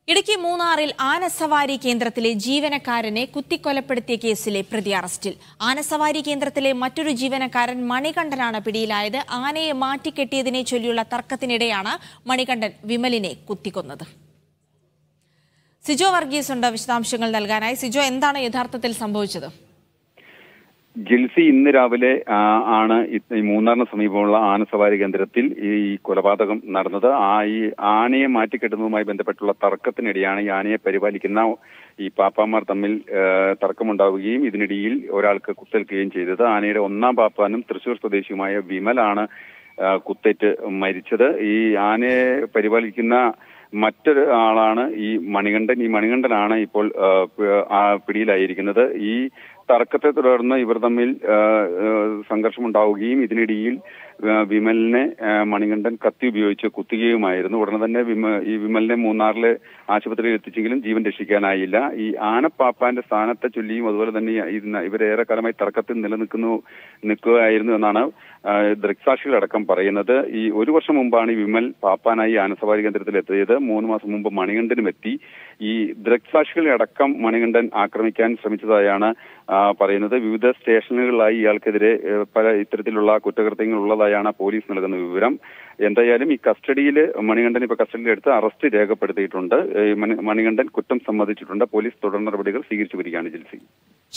ഇടുക്കി മൂന്നാറിൽ ആനസവാരി കേന്ദ്രത്തിലെ ജീവനക്കാരനെ കുത്തിക്കൊലപ്പെടുത്തിയ കേസിലെ പ്രതി അറസ്റ്റിൽ ആനസവാരി കേന്ദ്രത്തിലെ മറ്റൊരു ജീവനക്കാരൻ മണികണ്ഠനാണ് പിടിയിലായത് ആനയെ മാറ്റിക്കെട്ടിയതിനെ ചൊല്ലിയുള്ള തർക്കത്തിനിടെയാണ് മണികണ്ഠൻ വിമലിനെ കുത്തിക്കൊന്നത് സിജോ വർഗീസ് ഉണ്ട് വിശദാംശങ്ങൾ നൽകാനായി സിജോ എന്താണ് യഥാർത്ഥത്തിൽ സംഭവിച്ചത് ജിൽസി ഇന്ന് രാവിലെ ആ, ആണ് ഇത് ഈ മൂന്നാറിന് സമീപമുള്ള ആനസവാരി കേന്ദ്രത്തിൽ ഈ കൊലപാതകം നടന്നത് ആ ഈ ആനയെ മാറ്റിക്കെട്ടുന്നതുമായി ബന്ധപ്പെട്ടുള്ള തർക്കത്തിനിടെയാണ് ഈ ആനയെ പരിപാലിക്കുന്ന ഈ പാപ്പാമാർ തമ്മിൽ ആ, തർക്കമുണ്ടാവുകയും ഇതിനിടയിൽ ഒരാൾക്ക് കുത്തേൽക്കുകയും ചെയ്തത് ആനയുടെ ഒന്നാം പാപ്പാനും തൃശൂർ സ്വദേശിയുമായ വിമലാണ് ആ, കുത്തേറ്റ് മരിച്ചത് ഈ ആനയെ പരിപാലിക്കുന്ന മറ്റൊരു ആളാണ് ഈ മണികണ്ഠൻ ഈ മണികണ്ഠനാണ് ഇപ്പോൾ ആ, പ- ആ പിടിയിലായിരിക്കുന്നത് ഈ തർക്കത്തെ തുടർന്ന് ഇവർ തമ്മിൽ ആ, ആ, സംഘർഷമുണ്ടാവുകയും ഇതിനിടയിൽ ആ, വിമലിനെ ആ, മണികണ്ഠൻ കത്തി ഉപയോഗിച്ച് കുത്തുകയുമായിരുന്നു ഉടനെ തന്നെ വിമ ഈ വിമലിനെ മൂന്നാറിലെ ആശുപത്രിയിൽ എത്തിച്ചെങ്കിലും ജീവൻ രക്ഷിക്കാനായില്ല ഈ ആനപ്പാപ്പാന്റെ സ്ഥാനത്തെ ചൊല്ലിയും അതുപോലെ തന്നെ ഈ ഇന്ന് ഇവരേറെക്കാലമായി തർക്കത്തിൽ നിലനിൽക്കുന്നു നിൽക്കുകയായിരുന്നു എന്നാണ് ആ, ദൃക്സാക്ഷികളടക്കം പറയുന്നത് ഈ ഒരു വർഷം മുമ്പാണ് ഈ വിമൽ പാപ്പാനായി ആനസവാരി കേന്ദ്രത്തിൽ എത്തിയത് മൂന്ന് മാസം മുമ്പ് മണികണ്ഠനും എത്തി ഈ ദൃക്സാക്ഷികളെ അടക്കം മണികണ്ഠൻ ആക്രമിക്കാൻ ശ്രമിച്ചതായാണ് ആ, പറയുന്നത് വിവിധ സ്റ്റേഷനുകളിലായി ഇയാൾക്കെതിരെ ഏ, പല ഇത്തരത്തിലുള്ള കുറ്റകൃത്യങ്ങൾ ഉള്ളതായാണ് പോലീസ് നൽകുന്ന വിവരം എന്തായാലും ഈ കസ്റ്റഡിയിൽ മണികണ്ഠൻ ഇപ്പൊ കസ്റ്റഡിയിൽ എടുത്ത് അറസ്റ്റ് രേഖപ്പെടുത്തിയിട്ടുണ്ട് ഏ, മണി- മണികണ്ഠൻ കുറ്റം സമ്മതിച്ചിട്ടുണ്ട് പോലീസ് തുടർ നടപടികൾ സ്വീകരിച്ചു വരികയാണ് ജിൽസി